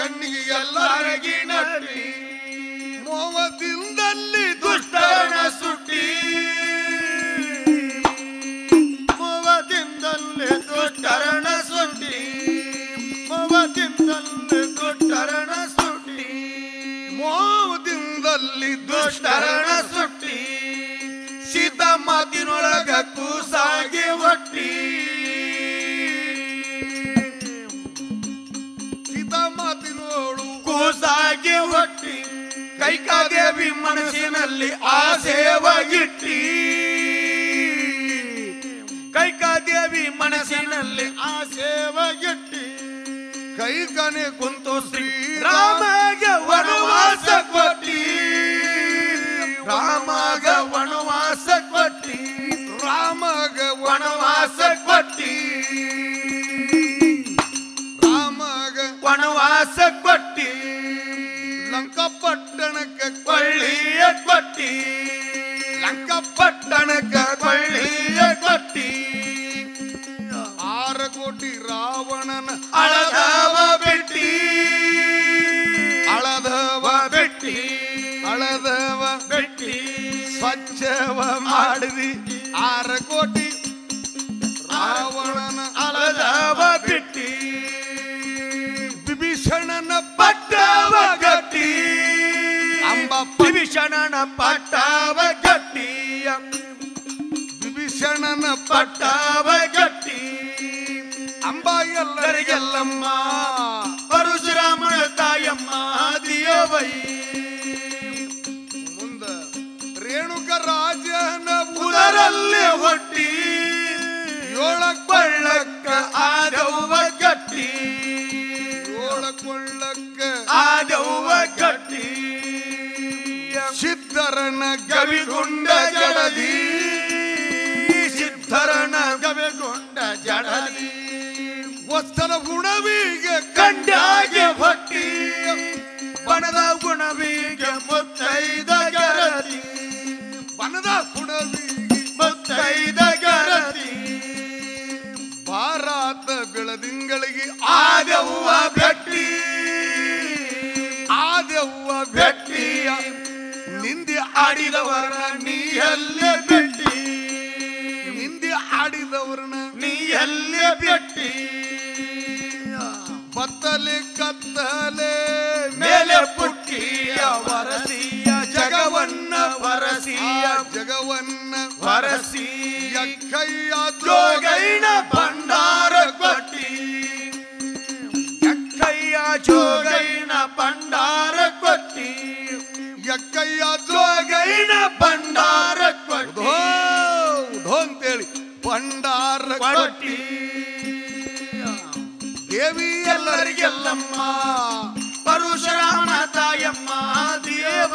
ಕಣ್ಣಿಗೆ ಎಲ್ಲರಿಗಿ ನಟ್ಟಿ ಮೋವದಿಂದಲ್ಲಿ ದುಷ್ಟರನ ದುಷ್ಟರನ ಸುಟ್ಟಿ ಮೋವದಿಂದಲೇ ದುಷ್ಟರನ ಸುಟ್ಟಿ ಮೋವದಿಂದಲೇ ದುಷ್ಟರನ ಸುಟ್ಟಿ ಮೋವದಿಂದಲ್ಲಿ ದುಷ್ಟರನ ಸುಟ್ಟಿ ಸೀತ ಮಾತಿನೊಳಗ ಕೂಸಾಗಿ ಒಟ್ಟಿ ಸೀತಾ ಮಾತಿನೋಳು ಕೂಸಾಗಿ ಒಟ್ಟಿ ಕೈಕಾದೇವಿ ಮನಸ್ಸಿನಲ್ಲಿ ಆಸೇವಾಗಿಟ್ಟಿ ಕೈಕಾದೇವಿ ಮನಸ್ಸಿನಲ್ಲಿ ಆಸೇವಾಗಿಟ್ಟಿ ಕೈ ಕನೆ ಕುಂತು ಶ್ರೀ ರಾಮಗ ವನವಾಸ ಕೊಟ್ಟಿ ರಾಮಗ ವನವಾಸ ಕೊಟ್ಟಿ ರಾಮಗ ವನವಾಸ ಕೊಟ್ಟಿ ರಾಮಗ ವನವಾಸ ಕೊಟ್ಟಿ ಲಂಕಪಟ್ಟಣಕ್ಕೆ ಕೊಳ್ಳಿಯ ಕೊಟ್ಟಿ ಲಂಕಪಟ್ಟಣಕ ಕೊಳ್ಳಿಯ ಕೊಟ್ಟಿ ಆರ ಕೋಟಿ ರಾವಣನ ಅಳದವ ಬಿಟ್ಟಿ ಅಳದವ ಬಿಟ್ಟಿ ಅಳದವ ಬಿಟ್ಟಿ ಸ್ವಚ್ಛವ ಮಾಡಿದಿ ಆರ ಕೋಟಿ ರಾವಣನ ಅಳದವ ಬಿಟ್ಟಿ ವಿಭೀಷಣನ ಪಟ್ಟವ ಗಟ್ಟಿ ಅಂಬ ವಿಭೀಷಣನ ಪಟ್ಟವ ಗಟ್ಟಿ ವಿಭೀಷಣನ ಪಟ್ಟವ ಗಟ್ಟಿ ಅಂಬ ಎಲ್ಲರಿಗೆಲ್ಲಮ್ಮ ಪರಶುರಾಮನ ತಾಯಮ್ಮ ದಿಯವೈ ಮುಂದ ರೇಣುಕ ರಾಜನ ಉದರಲ್ಲೇ ಹೊಟ್ಟಿ ಏಳ ಕೊಳ್ಳಕ್ಕ ಆದವ್ವ ಗಟ್ಟಿ ಏಳ ಕೊಳ್ಳಕ್ಕ ಆದವ್ವ ಗಟ್ಟಿ ಸಿದ್ಧರನ ಗವಿಗುಂಡ ಜಡದಿ ಸಿದ್ಧರನ ಗವಿಗುಂಡ ಜಡದಿ ವಸ್ತ್ರ ಗುಣವಿಗೆ ಕಂಡಾಗೆ ಹೊಟ್ಟಿ ಬಣದ ಗುಣವಿಗೆ ಮುತ್ತೈದ ಗರತಿ ಬನದ ಗುಣವಿಗೆ ಮುತ್ತೈದ ಗರತಿ ಭಾರತ ಬೆಳದಿಂಗಳಿಗೆ ಆದವ್ವ ಭಟ್ಟಿ ಆದೆವ್ವ ಭಟ್ಟಿಯ ನಿಂದೆ ಆಡಿದವರ ನೀಯಲ್ಲೇ ಭಟ್ಟಿ ನಿಂದೆ ಆಡಿದವ್ರನ್ನ ನೀ ಎಲ್ಲೇ ಭಟ್ಟಿ ಬತ್ತಲೆ ಕತ್ತಲೆ ಮೇಲೆ ಪುಟ್ಟಿಯ ವರಸಿಯ ಜಗವನ್ನ ವರಸಿಯ ಜಗವನ್ನ ವರಸಿ ಯಕ್ಕಯ್ಯ ಜೋಗೈನ ಭಂಡಾರ ಕೊಟ್ಟಿ ಎಕ್ಕಯ್ಯ ಜೋಗೈನ ಭಂಡಾರ ಕೊಟ್ಟಿ ಯಕ್ಕಯ್ಯ ಜೋಗೈನ ಭಂಡಾರ ಕೊಟ್ಟಿ ಉಧೋ ಅಂತೇಳಿ ಭಂಡಾರ ಕೊಟ್ಟಿ ದೇವಿ ಎಲ್ಲರಿಗೆಲ್ಲಮ್ಮ ಪರಶುರಾಮ ತಾಯಮ್ಮ ದೇವ